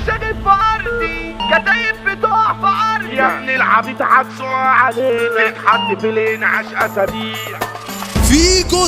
مشاغل في ارضي كتايب بتقع في عرضي يا ابن العبيط هتسوق علينا تتحط في الانعاش اسابيع فيجو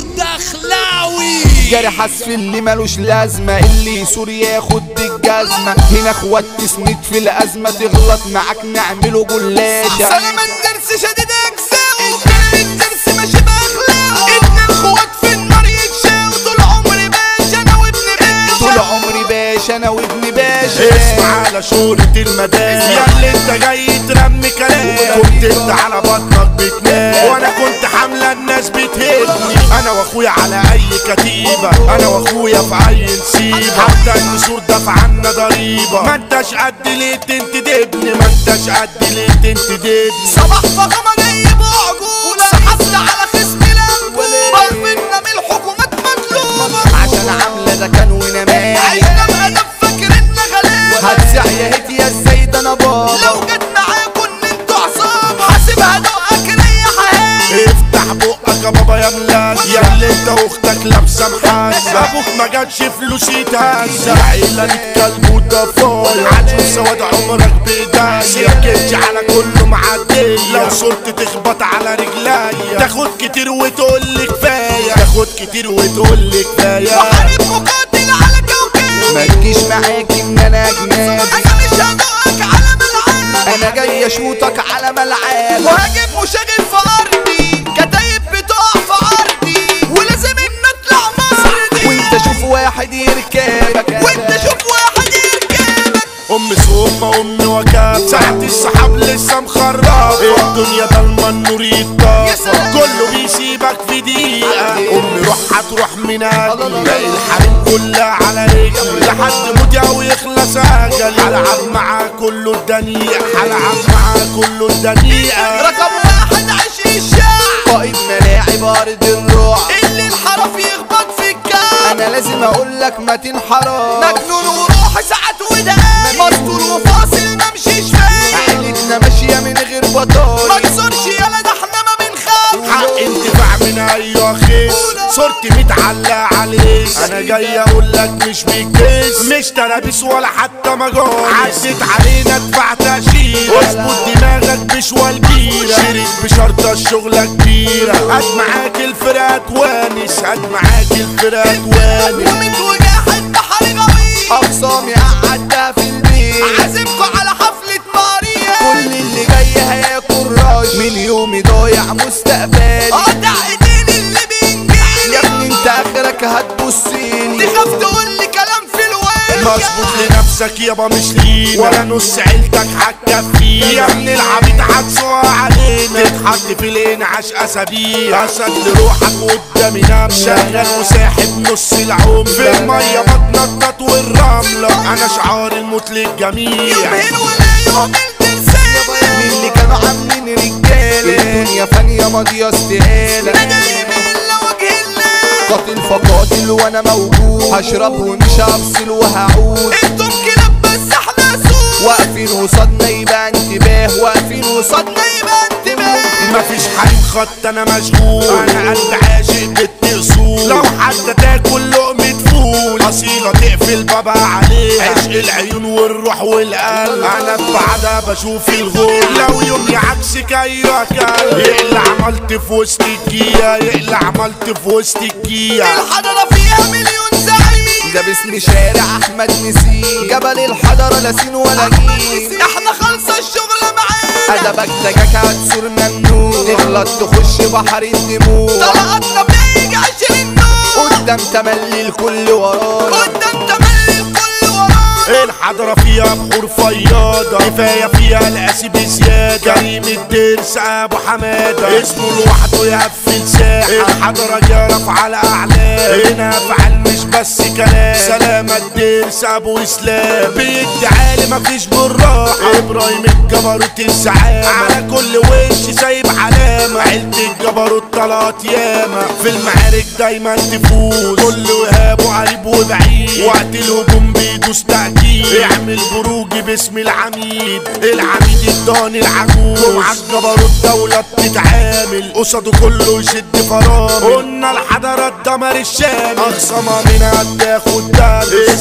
الدخلاوي جرح اسفل اللي ملوش لازمة اللي يسور ياخد الجزمة هنا اخوات تسند في الازمة تغلط معاك نعمله جلاشة سلام الدرس شديد اجزاء الكلام الدرس ماشي باخلاقه اتنين اخوات في النار يتشاو طول عمري باشا انا وابن باشا طول عمري باشا انا وابن باشا اسمع على شورة المدارس يا اللي انت جاي ترمي كلام كنت انت على بطنك بتنام وانا كنت حاملة الناس بتهدني انا واخويا على اي كتيبة انا واخويا في اي نسيبة حتى النسور دفع عنا ضريبة ما انتش قد ليه تنتدبني ما انتش قد ليه تنتدبني صباح فخامة جاي بعجولة سحبت على خصم لمبو برفنا من الحكومات مطلوبة عشان عاملة ده كان ونماي عشنا بهدف فاكرنا غلابة هتسع يا هيت يا السيد انا بابا لو جت معاكم ان انتوا عصابة حاسبها دقك ريح هاي افتح بقك يا بابا يا ملاك يا اللي انت واختك لابسه محاسه ابوك ما جاتش فلوس يتهزق عيله الكلب وضفايا عجوز سواد عمرك بايديا سكتش على كله معديه لو صرت تخبط على رجليا تاخد كتير وتقول لي كفايه تاخد كتير وتقول لي كفايه محارب مقاتل على كوكب ما تجيش معاك ان انا اجنبي انا مش هدقك على ملعب انا جاي اشوطك على ملعب مهاجم مشاغل في ارضي كتايب بتقع في عرضي ولازم ان اطلع مصر وانت شوف واحد يركبك وانت شوف واحد يركبك ام سومة ام وكاب ساعة السحاب لسه مخربة الدنيا ضلمة النور يتطفى سلام. كله بيسيبك في دقيقة ام روح هتروح من قلبي باقي الحريم كلها على رجلي لحد موتي او يخلص اجلي هلعب معاه كله الدنيئة هلعب معاه كله الدنيئة رقم واحد عشق الشعب قائد ملاعب ارض الرعب اللي الحرف يخبط في الكعب انا لازم اقول لك ما تنحرم مجنون وروح ساعات ودقايق مستور وفاصل ما مشيش فايق عيلتنا ماشيه من غير ما بطايق تزورش يالا ده احنا ما بنخاف حق انتفاع من ايوه خيس صورتي متعلقة عليك انا جاي اقول لك مش بيكيس مش تلابيس ولا حتى مجال عدت علينا ادفع تأشيرة اظبط دماغك بشوى البيرة شريك بشرطة الشغلة كبيرة هات معاك الفرقة توانس هات معاك الفرقة توانس ومن وجاحد بحر غويط اقسامي قعدتها في البيت عازمكوا على حفلة ماريا كل اللي جاي هياكل راش من يومي ضايع مستقبلي قاطع ايدين اللي يا بينجيلي ابني انت اخرك هتبصيلي تخاف تقول لي كلام في الوجه مظبوط لنفسك يابا مش لينا ولا نص عيلتك هتكفينا يا ابن العبيط هتسوق علينا تتحط في الانعاش اسابيع اسد لروحك قدامي نملة شغال وساحب نص العملة في المية بتنطط والرملة انا شعار الموت للجميع يومين ولا يوم الترسانة اللي كانوا عاملين رجاله الدنيا فانية ماضية استقالة انا جاي من لوجه الله قاتل فقاتل وانا موجود هشرب ومش هفصل وهعود انتم كلاب بس احنا سود واقفين قصادنا يبقى انتباه واقفين قصادنا يبقى انتباه مفيش حريم خط انا مشغول انا قلب عاشق بنت اصول لو حتى تاكل لقمة فول اصيلة تقفل بابا عليها عشق العيون والروح والقلب انا في بعدها بشوف الغول لو يومي عكسك ايوه كلب يقلع عملت في وسط الجية يقلع عملت في وسط الجية الحضرة فيها مليون زعيم ده باسم شارع احمد نسيم جبل الحضرة لا سين ولا جيم احنا خالصة الشغل معانا ادبك دجاك هتسور ممنوع تغلط تخش بحر الدموع طلقاتنا بيجي عشرين نور قدام تملي الكل ورانا قدام تملي الكل ورانا الحضرة فيها بحور فياضة كفاية فيها القاسي بزيادة كريم الدرس ابو حمادة اسمه لوحده يقفل ساحة الحضرة جرف على اعلام هنا افعال مش بس كلام سلامة الدرس ابو اسلام بيدي عالي مفيش بالراحة ابراهيم الجبروت الزعامة على كل وش سايب علامة عيلة الجبروت طلعت ياما في المعارك دايما تفوز كل وهابه قريب وبعيد وقت الهجوم بيدوس تأكيد اعمل بروجي باسم العميد العميد الضاني العجوز ومع الجبروت دولة بتتعامل قصاده كله يشد فرامل قلنا الحضارة الدمر الشامل أخصمها منها تاخد درس السيطرة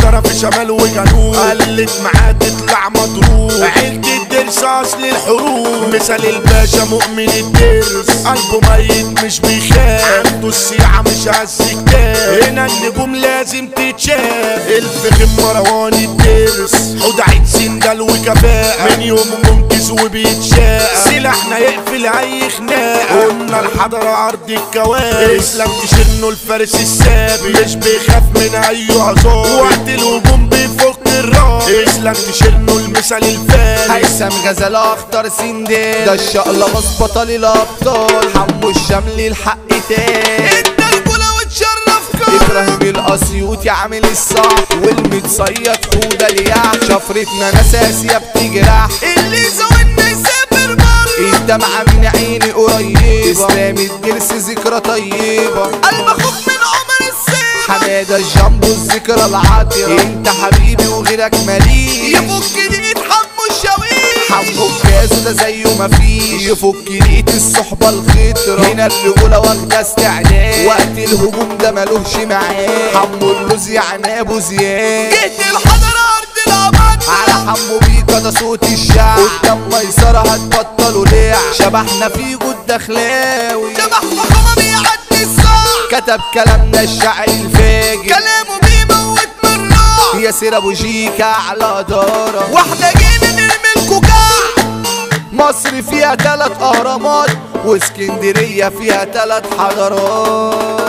مسيطرة في شمال وجنوب قلت معاه تطلع مضروب عيلة الدرس اصل الحروب مثال الباشا مؤمن الدرس قلبه ميت مش بيخاف عنده السيعة مش هز كتاب هنا النجوم لازم تتشاف الفخم مروان الدرس حوض عيد سندل وكفاءة من يوم منكس وبيتشاق سلاحنا يقفل اي خناقة قلنا الحضرة ارض الكوارث اسلام تشنه الفارس السابق مش بيخاف من اي عذاب وقت الهجوم بيفك الراس اسلام تشنه المثال الفارس هيثم غزال اخطر سندال ده الشقلباز بطل الابطال حمو الشمل الحق تاني انت رجولة وتشرف كل ابراهيم الاسيوطي عامل الصح والمتصيد حوده الياح شفرتنا ناس اسيا بتجرح اللي زودنا يسافر بره الدمعة من عيني قريبة اسلام الدرس ذكرى طيبة قلب اخوك من عمر السيف حمادة الجامبو الذكرى العاطرة انت حبيبي وغيرك ماليش يفك دقيقة حمو الشاويش حمو كاسه ده زيه مفيش يفك ريقة الصحبة الخطرة هنا الرجولة واخدة استعداد وقت الهجوم ده ملوش معاه حمو اللوز يعني ابو زياد جيت الحضرة ارض العباد على حمو بيكا ده صوت الشعب قدام ميسرة هتبطلوا ليه شبحنا في جود دخلاوي شبح فخامة بيعدي الصاع كتب كلامنا الشعر الفاجر كلامه بيموت من راع ياسر ابو شيكا على دارة واحدة جينا نرمي الكوكاع مصر فيها تلات اهرامات واسكندرية فيها تلات حضارات